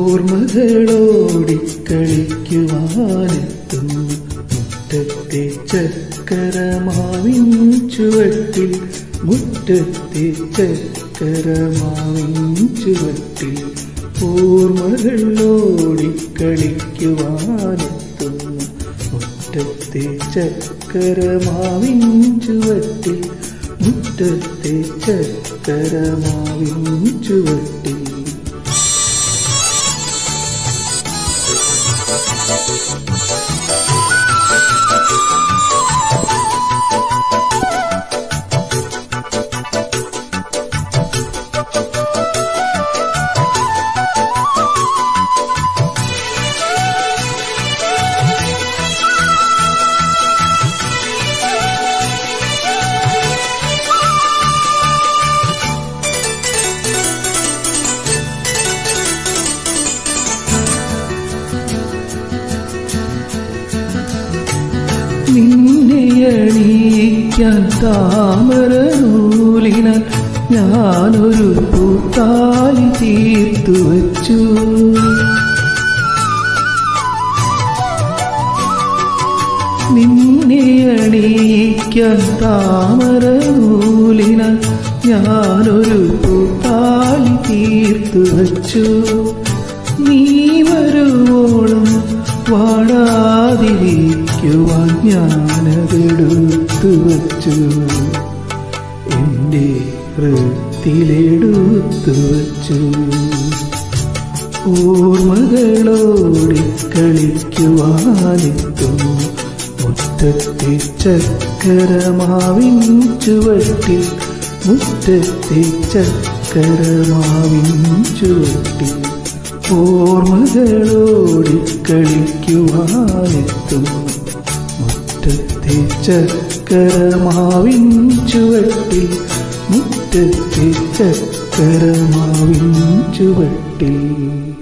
ഓർമ്മകളോടിക്കളിക്കുവാനെത്തുന്നു മുറ്റത്തെ ചക്കരമാവിൻ ചുവട്ടിൽ മുറ്റത്തെ ചക്കരമാവിൻ ചുവട്ടിൽ ഓർമ്മകളോടിക്കളിക്കുവാനെത്തുന്നു മുറ്റത്തെ ചക്കരമാവിൻ ചുവട്ടിൽ മുറ്റത്തെ ചക്കരമാവിൻ ചുവട്ടിൽ നിന്നെയണിയിക്കാൻ താമര നൂലിനാൽ ഞാനൊരു പൂത്താലി തീർത്തു വച്ചു നിന്നെയണിയിക്കാൻ താമര നൂലിനാൽ ഞാനൊരു പൂത്താലി തീർത്തു വച്ചു നീ വരുവോളം വാടാതിരിക്കുവാൻ ഞാനതെടുത്തു വച്ചു എൻ്റെ ഹൃത്തിലെടുത്തു വച്ചു ഓർമ്മകളോടി കളിക്കുവാനെത്തുന്നു മുറ്റത്തെ ചക്കരമാവിൻ ചുവട്ടിൽ മുറ്റത്തെ ചക്കരമാവിൻ ചുവട്ടിൽ ഓർമ്മകളോടി കളിക്കുവാനെത്തുന്നു മുറ്റത്തെ ചക്കരമാവിൻ ചുവട്ടിൽ മുറ്റത്തെ ചക്കരമാവിൻ ചുവട്ടിൽ